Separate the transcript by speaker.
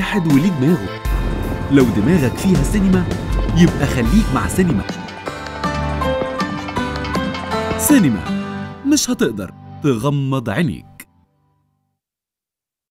Speaker 1: واحد وليه دماغه لو دماغك فيها سينما يبقى خليك مع سينما سينما مش هتقدر تغمض عينيك